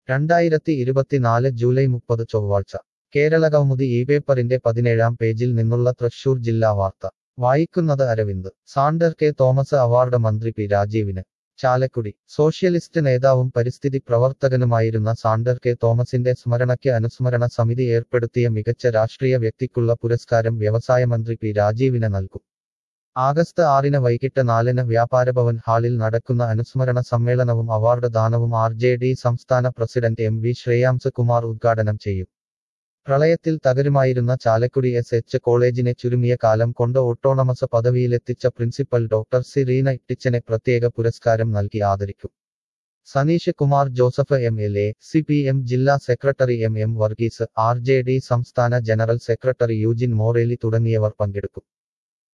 രണ്ടായിരത്തി ഇരുപത്തിനാല് ജൂലൈ മുപ്പത് ചൊവ്വാഴ്ച കേരളകൗമുദി ഈ പേപ്പറിന്റെ പതിനേഴാം പേജിൽ നിന്നുള്ള തൃശൂർ ജില്ലാ വാർത്ത വായിക്കുന്നത് അരവിന്ദ് സാണ്ടർ കെ തോമസ് അവാർഡ് മന്ത്രി പി രാജീവിന് ചാലക്കുടി സോഷ്യലിസ്റ്റ് നേതാവും പരിസ്ഥിതി പ്രവർത്തകനുമായിരുന്ന സാണ്ടർ കെ തോമസിന്റെ സ്മരണയ്ക്ക് അനുസ്മരണ സമിതി ഏർപ്പെടുത്തിയ മികച്ച രാഷ്ട്രീയ വ്യക്തിക്കുള്ള പുരസ്കാരം വ്യവസായ മന്ത്രി പി രാജീവിന് നൽകും ആഗസ്റ്റ് ആറിന് വൈകിട്ട് നാലിന് വ്യാപാരഭവൻ ഹാളിൽ നടക്കുന്ന അനുസ്മരണ സമ്മേളനവും അവാർഡ് ദാനവും ആർ ജെ ഡി സംസ്ഥാന president M V Shreyams Kumar ഉദ്ഘാടനം ചെയ്യും പ്രളയത്തിൽ തകരുമായിരുന്ന ചാലക്കുടി എസ് എച്ച് കോളേജിനെ ചുരുങ്ങിയ കാലം കൊണ്ട് ഓട്ടോണമസ് പദവിയിലെത്തിച്ച പ്രിൻസിപ്പൽ ഡോക്ടർ സി റീന ഇട്ടിച്ചനെ പ്രത്യേക പുരസ്കാരം നൽകി ആദരിക്കും Saneesh Kumar Joseph M L A C P M ജില്ലാ secretary M M Varghese R J D സംസ്ഥാന ജനറൽ സെക്രട്ടറി യൂജിൻ മോറേലി തുടങ്ങിയവർ പങ്കെടുക്കും